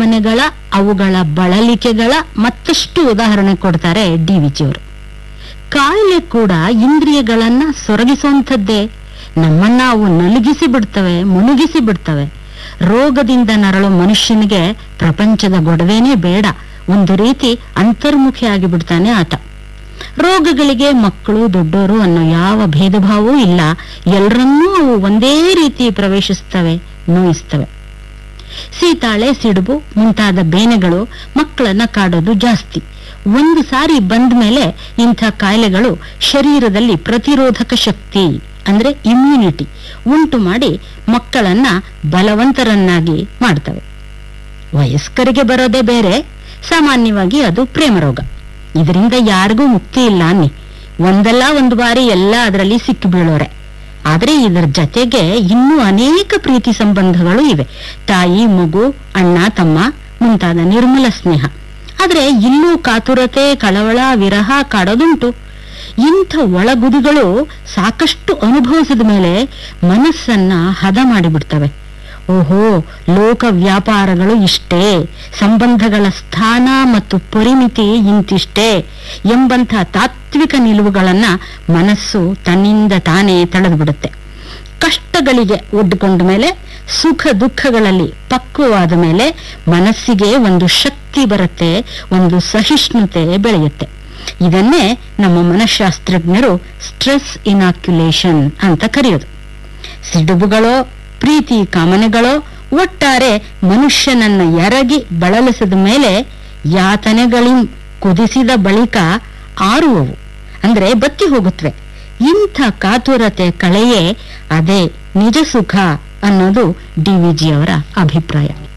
ಭಾವನೆಗಳ ಅವುಗಳ ಬಳಲಿಕೆಗಳ ಮತ್ತಷ್ಟು ಉದಾಹರಣೆ ಕೊಡ್ತಾರೆ ಡಿ ವಿಜಿಯವರು ಕಾಯಿಲೆ ಕೂಡ ಇಂದ್ರಿಯಗಳನ್ನ ಸೊರಗಿಸುವಂಥದ್ದೇ ನಮ್ಮನ್ನ ಅವು ನಲುಗಿಸಿ ಬಿಡ್ತವೆ ಮುಳುಗಿಸಿ ಬಿಡ್ತವೆ ರೋಗದಿಂದ ನರಳು ಮನುಷ್ಯನಿಗೆ ಪ್ರಪಂಚದ ಗೊಡವೆನೇ ಬೇಡ ಒಂದು ರೀತಿ ಅಂತರ್ಮುಖಿಯಾಗಿ ಬಿಡ್ತಾನೆ ಆತ ರೋಗಗಳಿಗೆ ಮಕ್ಕಳು ದೊಡ್ಡೋರು ಅನ್ನೋ ಯಾವ ಭೇದ ಭಾವವೂ ಇಲ್ಲ ಎಲ್ಲರನ್ನೂ ಅವು ಒಂದೇ ರೀತಿ ಪ್ರವೇಶಿಸ್ತವೆ ನೋಯಿಸ್ತವೆ ಸೀತಾಳೆ ಸಿಡುಬು ಮುಂತಾದ ಬೇನೆಗಳು ಮಕ್ಕಳನ್ನ ಕಾಡೋದು ಜಾಸ್ತಿ ಒಂದು ಸಾರಿ ಬಂದ ಮೇಲೆ ಇಂಥ ಕಾಯಿಲೆಗಳು ಶರೀರದಲ್ಲಿ ಪ್ರತಿರೋಧಕ ಶಕ್ತಿ ಅಂದ್ರೆ ಇಮ್ಯುನಿಟಿ ಉಂಟು ಮಾಡಿ ಮಕ್ಕಳನ್ನ ಬಲವಂತರನ್ನಾಗಿ ಮಾಡ್ತವೆ ವಯಸ್ಕರಿಗೆ ಬರೋದೇ ಬೇರೆ ಸಾಮಾನ್ಯವಾಗಿ ಅದು ಪ್ರೇಮ ರೋಗ ಇದರಿಂದ ಯಾರಿಗೂ ಮುಕ್ತಿ ಇಲ್ಲ ಅನ್ನಿ ಒಂದಲ್ಲ ಒಂದು ಬಾರಿ ಎಲ್ಲ ಅದರಲ್ಲಿ ಸಿಕ್ಕಿ ಬೀಳೋರೆ ಆದ್ರೆ ಇದರ ಜೊತೆಗೆ ಇನ್ನೂ ಅನೇಕ ಪ್ರೀತಿ ಸಂಬಂಧಗಳು ಇವೆ ತಾಯಿ ಮಗು ಅಣ್ಣ ತಮ್ಮ ಮುಂತಾದ ನಿರ್ಮಲ ಸ್ನೇಹ ಆದ್ರೆ ಇಲ್ಲೂ ಕಾತುರತೆ ಕಳವಳ ವಿರಹ ಕಾಡೋದುಂಟು ಇಂಥ ಒಳಗುದಿಗಳು ಸಾಕಷ್ಟು ಅನುಭವಿಸಿದ ಮೇಲೆ ಮನಸ್ಸನ್ನ ಹದ ಮಾಡಿಬಿಡ್ತವೆ ಓಹೋ ಲೋಕ ವ್ಯಾಪಾರಗಳು ಇಷ್ಟೇ ಸಂಬಂಧಗಳ ಸ್ಥಾನ ಮತ್ತು ಪರಿಮಿತಿ ಇಂತಿಷ್ಟೇ ಎಂಬಂಥ ತಾತ್ವಿಕ ನಿಲುವುಗಳನ್ನ ಮನಸ್ಸು ತನ್ನಿಂದ ತಾನೇ ತಳೆದು ಬಿಡುತ್ತೆ ಕಷ್ಟಗಳಿಗೆ ಒಡ್ಡುಕೊಂಡ ಮೇಲೆ ಸುಖ ದುಃಖಗಳಲ್ಲಿ ಪಕ್ವವಾದ ಮೇಲೆ ಮನಸ್ಸಿಗೆ ಒಂದು ಶಕ್ತಿ ಬರುತ್ತೆ ಒಂದು ಸಹಿಷ್ಣುತೆ ಬೆಳೆಯುತ್ತೆ ಇದನ್ನೇ ನಮ್ಮ ಮನಃಶಾಸ್ತ್ರಜ್ಞರು ಸ್ಟ್ರೆಸ್ ಇನಾಕ್ಯುಲೇಷನ್ ಅಂತ ಕರೆಯೋದು ಸಿಡುಬುಗಳೋ ಪ್ರೀತಿ ಕಾಮನೆಗಳೋ ಒಟ್ಟಾರೆ ಮನುಷ್ಯನನ್ನ ಎರಗಿ ಬಳಲಿಸಿದ ಮೇಲೆ ಯಾತನೆಗಳಿಂ ಕುದಿಸಿದ ಬಳಿಕ ಆರುವವು ಅಂದ್ರೆ ಬತ್ತಿ ಹೋಗುತ್ತವೆ ಇಂಥ ಕಾತುರತೆ ಕಳೆಯೇ ಅದೇ ನಿಜ ಸುಖ ಅನ್ನೋದು ಡಿ ವಿಜಿ ಅವರ ಅಭಿಪ್ರಾಯ